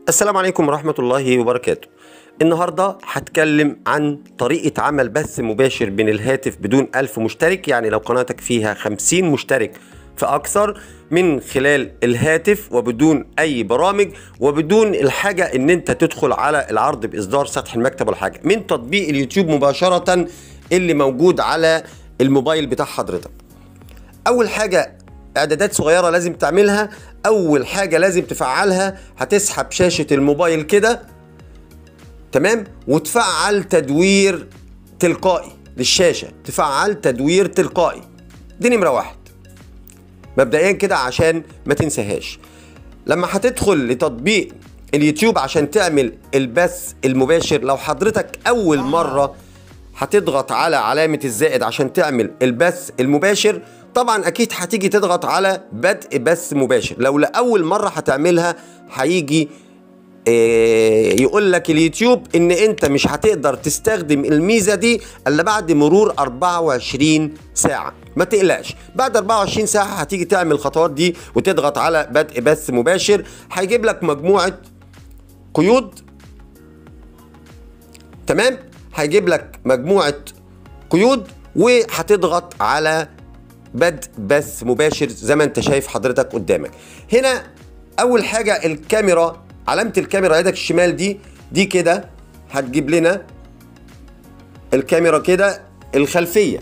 السلام عليكم ورحمة الله وبركاته النهاردة هتكلم عن طريقة عمل بث مباشر بين الهاتف بدون ألف مشترك يعني لو قناتك فيها خمسين مشترك فأكثر من خلال الهاتف وبدون أي برامج وبدون الحاجة إن أنت تدخل على العرض بإصدار سطح المكتب ولا حاجة من تطبيق اليوتيوب مباشرة اللي موجود على الموبايل بتاع حضرتك اول حاجه اعدادات صغيره لازم تعملها اول حاجه لازم تفعلها هتسحب شاشه الموبايل كده تمام وتفعل تدوير تلقائي للشاشه تفعل تدوير تلقائي دي نمره واحد مبدئيا كده عشان ما تنساهاش لما هتدخل لتطبيق اليوتيوب عشان تعمل البث المباشر لو حضرتك اول مره هتضغط على علامة الزائد عشان تعمل البث المباشر طبعا اكيد هتيجي تضغط على بدء بث مباشر لو لأول مرة هتعملها هيجي إيه، يقول لك اليوتيوب ان انت مش هتقدر تستخدم الميزه دي الا بعد مرور 24 ساعه ما تقلقش بعد 24 ساعه هتيجي تعمل الخطوات دي وتضغط على بدء بث مباشر هيجيب لك مجموعه قيود تمام هيجيب لك مجموعه قيود وهتضغط على بدء بث مباشر زي ما انت شايف حضرتك قدامك هنا اول حاجه الكاميرا علامه الكاميرا ايدك الشمال دي دي كده هتجيب لنا الكاميرا كده الخلفيه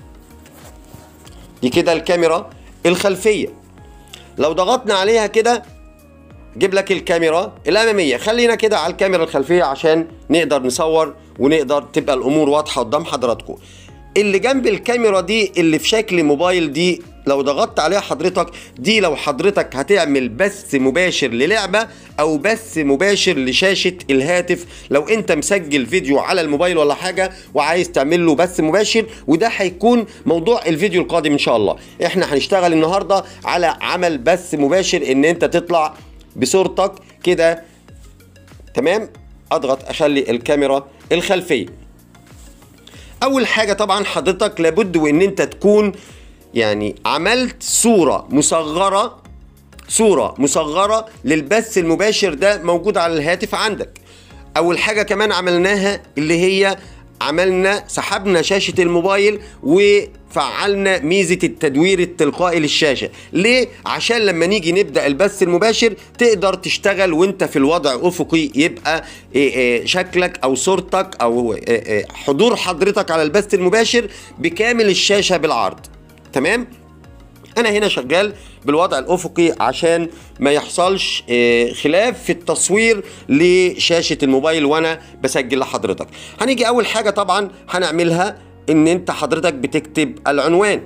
دي كده الكاميرا الخلفيه لو ضغطنا عليها كده جيب لك الكاميرا الاماميه خلينا كده على الكاميرا الخلفيه عشان نقدر نصور ونقدر تبقى الامور واضحه قدام حضراتكم اللي جنب الكاميرا دي اللي في شكل موبايل دي لو ضغطت عليها حضرتك دي لو حضرتك هتعمل بث مباشر للعبة او بث مباشر لشاشة الهاتف لو انت مسجل فيديو على الموبايل ولا حاجة وعايز تعمل له بث مباشر وده هيكون موضوع الفيديو القادم ان شاء الله احنا هنشتغل النهاردة على عمل بث مباشر ان انت تطلع بصورتك كده تمام اضغط اخلي الكاميرا الخلفيه اول حاجه طبعا حضرتك لابد وان انت تكون يعني عملت صوره مصغره صوره مصغره للبث المباشر ده موجود على الهاتف عندك اول حاجه كمان عملناها اللي هي عملنا سحبنا شاشة الموبايل وفعلنا ميزة التدوير التلقائي للشاشة ليه؟ عشان لما نيجي نبدأ البث المباشر تقدر تشتغل وانت في الوضع أفقي يبقى إيه إيه شكلك أو صورتك أو إيه حضور حضرتك على البث المباشر بكامل الشاشة بالعرض تمام؟ انا هنا شغال بالوضع الافقي عشان ما يحصلش آه، خلاف في التصوير لشاشه الموبايل وانا بسجل لحضرتك هنيجي اول حاجه طبعا هنعملها ان انت حضرتك بتكتب العنوان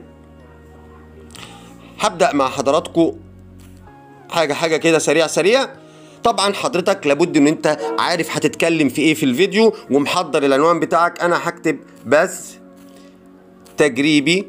هبدا مع حضراتكم حاجه حاجه كده سريع سريع طبعا حضرتك لابد ان انت عارف هتتكلم في ايه في الفيديو ومحضر العنوان بتاعك انا هكتب بس تجريبي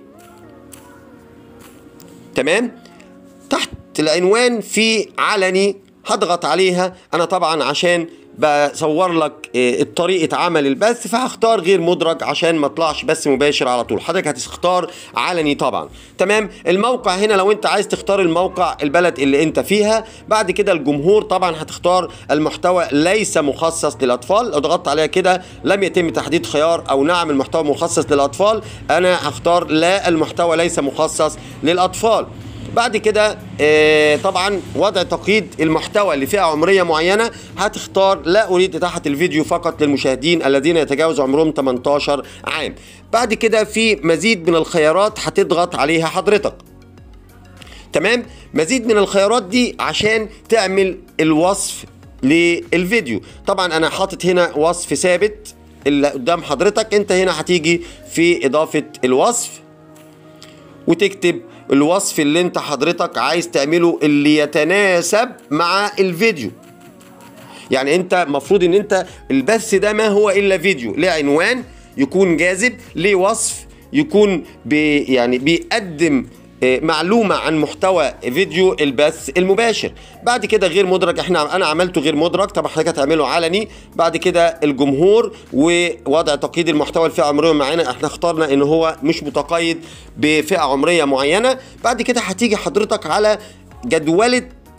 تمام تحت العنوان في علني هضغط عليها انا طبعا عشان بصور لك آه، طريقة عمل البث فهختار غير مدرج عشان ما اطلعش بث مباشر على طول حضرتك هتختار علني طبعا تمام الموقع هنا لو انت عايز تختار الموقع البلد اللي انت فيها بعد كده الجمهور طبعا هتختار المحتوى ليس مخصص للاطفال لو ضغطت عليها كده لم يتم تحديد خيار او نعم المحتوى مخصص للاطفال انا هختار لا المحتوى ليس مخصص للاطفال بعد كده آه، طبعا وضع تقييد المحتوى لفئه عمريه معينه هتختار لا اريد اتاحه الفيديو فقط للمشاهدين الذين يتجاوز عمرهم 18 عام بعد كده في مزيد من الخيارات هتضغط عليها حضرتك تمام مزيد من الخيارات دي عشان تعمل الوصف للفيديو طبعا انا حاطط هنا وصف ثابت اللي قدام حضرتك انت هنا هتيجي في اضافه الوصف وتكتب الوصف اللي انت حضرتك عايز تعمله اللي يتناسب مع الفيديو يعني انت مفروض ان انت البث ده ما هو الا فيديو ليه عنوان يكون جاذب ليه وصف يكون بي يعني بيقدم آه، معلومة عن محتوى فيديو البث المباشر بعد كده غير مدرج احنا انا عملته غير مدرج طبعا حضرتك هتعمله علني بعد كده الجمهور ووضع تقييد المحتوى الفئة عمرية معينة احنا اخترنا ان هو مش متقيد بفئة عمرية معينة بعد كده هتيجي حضرتك على جدولة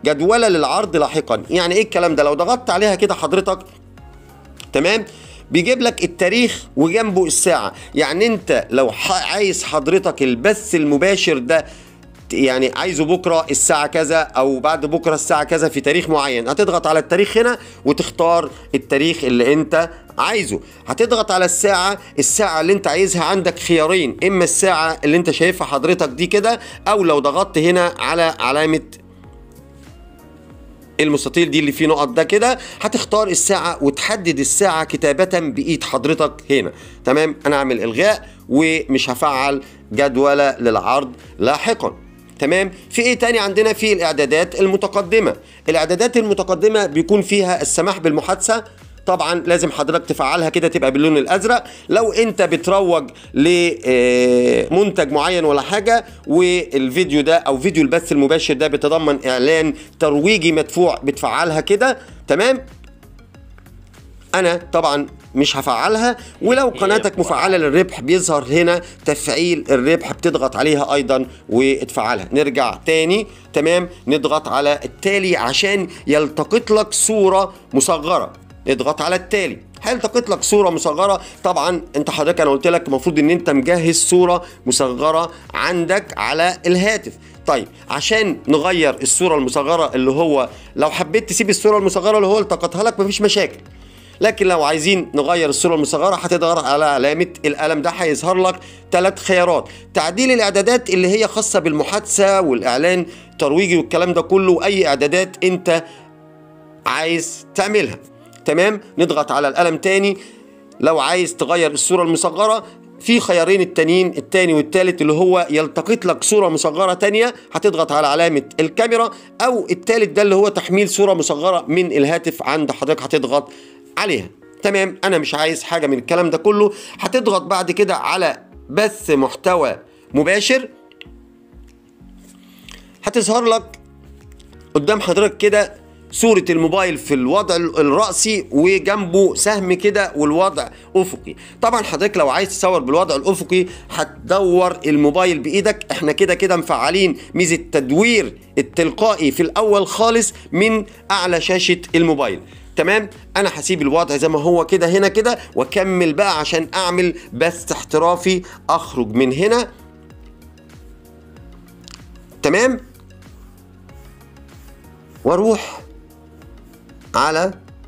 جدولة للعرض لاحقا يعني ايه الكلام ده لو ضغطت عليها كده حضرتك تمام بيجيب لك التاريخ وجنبه الساعة يعني انت لو عايز حضرتك البث المباشر ده يعني عايزه بكره الساعه كذا او بعد بكره الساعه كذا في تاريخ معين هتضغط على التاريخ هنا وتختار التاريخ اللي انت عايزه هتضغط على الساعه الساعه اللي انت عايزها عندك خيارين اما الساعه اللي انت شايفها حضرتك دي كده او لو ضغطت هنا على علامه المستطيل دي اللي فيه نقط ده كده هتختار الساعة وتحدد الساعة كتابة بإيد حضرتك هنا تمام أنا أعمل إلغاء ومش هفعل جدولة للعرض لاحقا تمام في ايه تاني عندنا في الاعدادات المتقدمه الاعدادات المتقدمه بيكون فيها السماح بالمحادثه طبعا لازم حضرتك تفعلها كده تبقى باللون الازرق لو انت بتروج لمنتج معين ولا حاجه والفيديو ده او فيديو البث المباشر ده بيتضمن اعلان ترويجي مدفوع بتفعلها كده تمام انا طبعا مش هفعلها ولو قناتك مفعله للربح بيظهر هنا تفعيل الربح بتضغط عليها ايضا وتفعلها نرجع تاني تمام نضغط على التالي عشان يلتقط لك صوره مصغره اضغط على التالي هيلتقط لك صوره مصغره طبعا انت حضرتك انا قلت لك المفروض ان انت مجهز صوره مصغره عندك على الهاتف طيب عشان نغير الصوره المصغره اللي هو لو حبيت تسيب الصوره المصغره اللي هو التقطها لك مفيش مشاكل لكن لو عايزين نغير الصوره المصغره هتضغط على علامه القلم ده هيظهر لك ثلاث خيارات تعديل الاعدادات اللي هي خاصه بالمحادثه والاعلان ترويجي والكلام ده كله اي اعدادات انت عايز تعملها تمام نضغط على القلم تاني لو عايز تغير الصوره المصغره في خيارين التانيين التاني والتالت اللي هو يلتقط لك صوره مصغره تانية هتضغط على علامه الكاميرا او التالت ده اللي هو تحميل صوره مصغره من الهاتف عند حضرتك هتضغط عليها تمام انا مش عايز حاجه من الكلام ده كله هتضغط بعد كده على بث محتوى مباشر هتظهر لك قدام حضرتك كده صورة الموبايل في الوضع الرأسي وجنبه سهم كده والوضع أفقي طبعا حضرتك لو عايز تصور بالوضع الأفقي هتدور الموبايل بإيدك احنا كده كده مفعلين ميزة تدوير التلقائي في الأول خالص من أعلى شاشة الموبايل تمام انا هسيب الوضع زي ما هو كده هنا كده واكمل بقى عشان اعمل بث احترافي اخرج من هنا تمام واروح على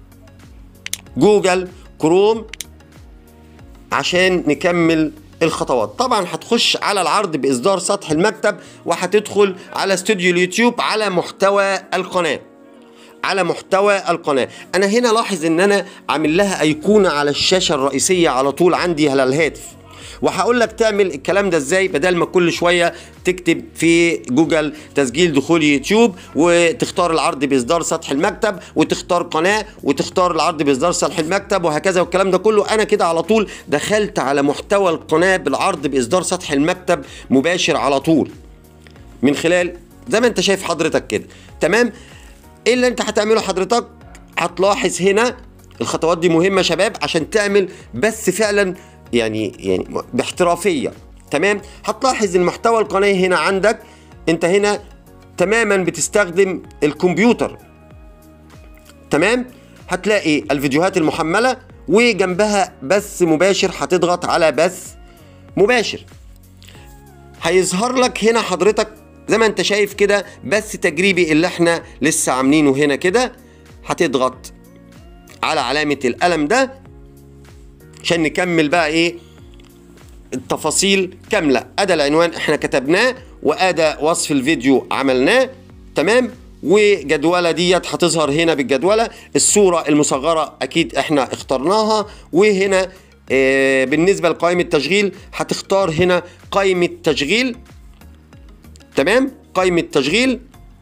جوجل كروم عشان نكمل الخطوات طبعا هتخش على العرض باصدار سطح المكتب وهتدخل على استوديو اليوتيوب على محتوى القناه على محتوى القناه انا هنا لاحظ ان انا عامل لها ايقونه على الشاشه الرئيسيه على طول عندي على الهاتف وهقول لك تعمل الكلام ده ازاي بدل ما كل شويه تكتب في جوجل تسجيل دخول يوتيوب وتختار العرض باصدار سطح المكتب وتختار قناه وتختار العرض باصدار سطح المكتب وهكذا والكلام ده كله انا كده على طول دخلت على محتوى القناه بالعرض باصدار سطح المكتب مباشر على طول من خلال زي ما انت شايف حضرتك كده تمام ايه اللي انت هتعمله حضرتك هتلاحظ هنا الخطوات دي مهمه شباب عشان تعمل بس فعلا يعني يعني باحترافيه تمام هتلاحظ المحتوى القناه هنا عندك انت هنا تماما بتستخدم الكمبيوتر تمام هتلاقي الفيديوهات المحمله وجنبها بث مباشر هتضغط على بث مباشر هيظهر لك هنا حضرتك زي ما انت شايف كده بث تجريبي اللي احنا لسه عاملينه هنا كده هتضغط على علامة القلم ده عشان نكمل بقى ايه التفاصيل كاملة ادى العنوان احنا كتبناه وادى وصف الفيديو عملناه تمام وجدولة ديت هتظهر هنا بالجدولة الصورة المصغرة اكيد احنا اخترناها وهنا اه بالنسبة لقائمة تشغيل هتختار هنا قائمة تشغيل تمام قائمة تشغيل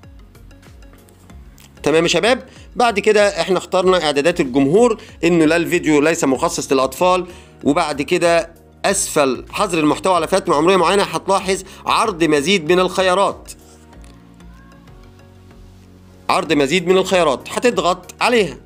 تمام يا شباب بعد كده احنا اخترنا اعدادات الجمهور انه لا الفيديو ليس مخصص للاطفال وبعد كده اسفل حظر المحتوى على فئات عمريه معينه هتلاحظ عرض مزيد من الخيارات عرض مزيد من الخيارات هتضغط عليها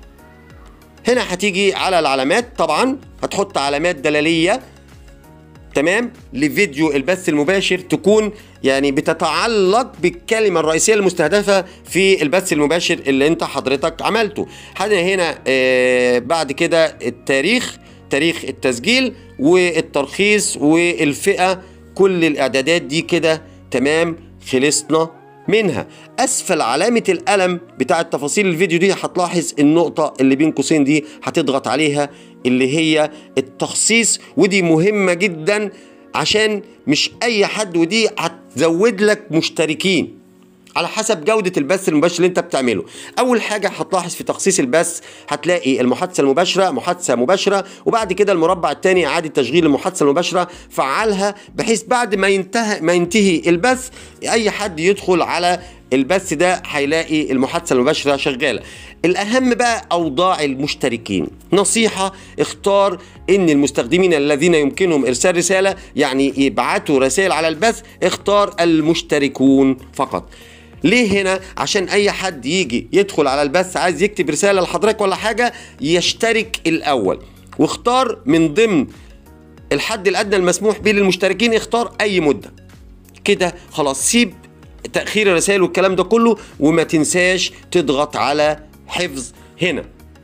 هنا هتيجي على العلامات طبعا هتحط علامات دلاليه تمام لفيديو البث المباشر تكون يعني بتتعلق بالكلمه الرئيسيه المستهدفه في البث المباشر اللي انت حضرتك عملته هنا هنا آه بعد كده التاريخ تاريخ التسجيل والترخيص والفئه كل الاعدادات دي كده تمام خلصنا منها اسفل علامه القلم بتاعه تفاصيل الفيديو دي هتلاحظ النقطه اللي بين قوسين دي هتضغط عليها اللي هي التخصيص ودي مهمه جدا عشان مش اي حد ودي هتزود لك مشتركين على حسب جودة البث المباشر اللي انت بتعمله اول حاجة هتلاحظ في تخصيص البث هتلاقي المحادثة المباشرة محادثة مباشرة وبعد كده المربع الثاني اعادة تشغيل المحادثة المباشرة فعلها بحيث بعد ما ينتهي ما ينتهي البث اي حد يدخل على البث ده هيلاقي المحادثة المباشرة شغالة الأهم بقى أوضاع المشتركين نصيحة اختار إن المستخدمين الذين يمكنهم إرسال رسالة يعني يبعتوا رسائل على البث اختار المشتركون فقط ليه هنا عشان اي حد يجي يدخل على البث عايز يكتب رساله لحضرتك ولا حاجه يشترك الاول واختار من ضمن الحد الادنى المسموح به للمشتركين اختار اي مده كده خلاص سيب تاخير الرسائل والكلام ده كله وما تنساش تضغط على حفظ هنا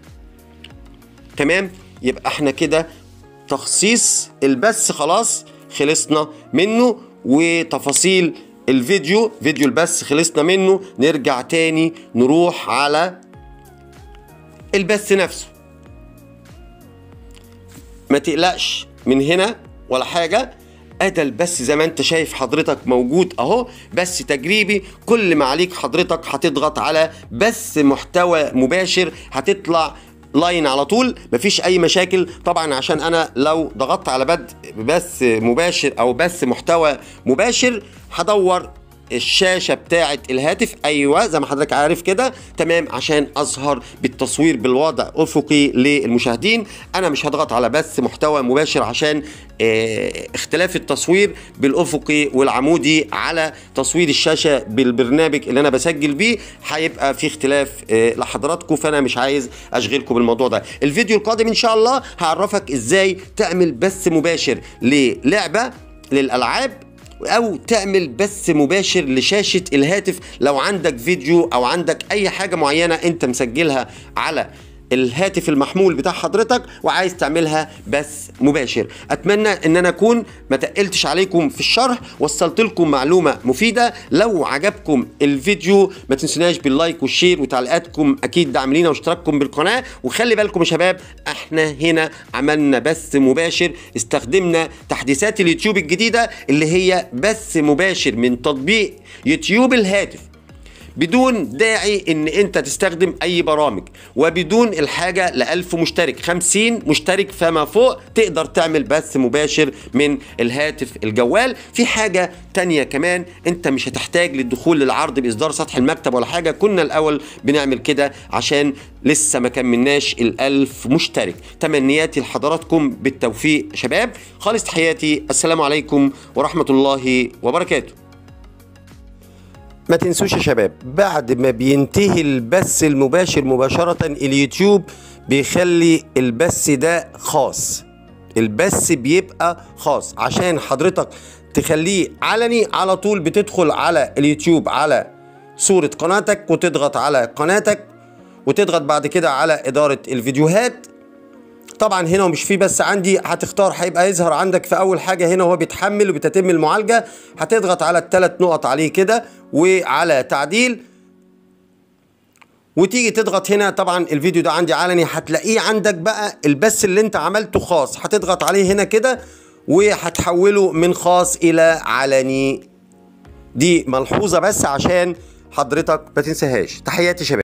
تمام يبقى احنا كده تخصيص البث خلاص خلصنا منه وتفاصيل الفيديو فيديو البث خلصنا منه نرجع تاني نروح على البث نفسه ما تقلقش من هنا ولا حاجه ادى البث زي ما انت شايف حضرتك موجود اهو بث تجريبي كل ما عليك حضرتك هتضغط على بث محتوى مباشر هتطلع لاين على طول مفيش اي مشاكل طبعا عشان انا لو ضغطت على بدء بث مباشر او بث محتوى مباشر هدور الشاشه بتاعه الهاتف ايوه زي ما حضرتك عارف كده تمام عشان اظهر بالتصوير بالوضع افقي للمشاهدين انا مش هضغط على بث محتوى مباشر عشان اه اختلاف التصوير بالافقي والعمودي على تصوير الشاشه بالبرنامج اللي انا بسجل بيه هيبقى في اختلاف اه لحضراتكم فانا مش عايز اشغلكم بالموضوع ده الفيديو القادم ان شاء الله هعرفك ازاي تعمل بث مباشر للعبه للالعاب او تعمل بث مباشر لشاشه الهاتف لو عندك فيديو او عندك اي حاجه معينه انت مسجلها على الهاتف المحمول بتاع حضرتك وعايز تعملها بث مباشر اتمنى ان انا اكون ما تقلتش عليكم في الشرح وصلت لكم معلومه مفيده لو عجبكم الفيديو ما تنسوناش باللايك والشير وتعليقاتكم اكيد دعم لينا واشتراككم بالقناه وخلي بالكم يا شباب احنا هنا عملنا بث مباشر استخدمنا تحديثات اليوتيوب الجديده اللي هي بث مباشر من تطبيق يوتيوب الهاتف بدون داعي ان انت تستخدم اي برامج وبدون الحاجة لألف مشترك خمسين مشترك فما فوق تقدر تعمل بث مباشر من الهاتف الجوال في حاجة تانية كمان انت مش هتحتاج للدخول للعرض بإصدار سطح المكتب ولا حاجة كنا الأول بنعمل كده عشان لسه ما كملناش الألف مشترك تمنياتي لحضراتكم بالتوفيق شباب خالص تحياتي السلام عليكم ورحمة الله وبركاته ما تنسوش يا شباب بعد ما بينتهي البث المباشر مباشرة اليوتيوب بيخلي البث ده خاص البث بيبقى خاص عشان حضرتك تخليه علني على طول بتدخل على اليوتيوب على صورة قناتك وتضغط على قناتك وتضغط بعد كده على إدارة الفيديوهات طبعا هنا ومش فيه بس عندي هتختار هيبقى يظهر عندك في اول حاجه هنا وهو بيتحمل وبتتم المعالجه هتضغط على الثلاث نقط عليه كده وعلى تعديل وتيجي تضغط هنا طبعا الفيديو ده عندي علني هتلاقيه عندك بقى البث اللي انت عملته خاص هتضغط عليه هنا كده وهتحوله من خاص الى علني دي ملحوظه بس عشان حضرتك ما تنساهاش تحياتي شباب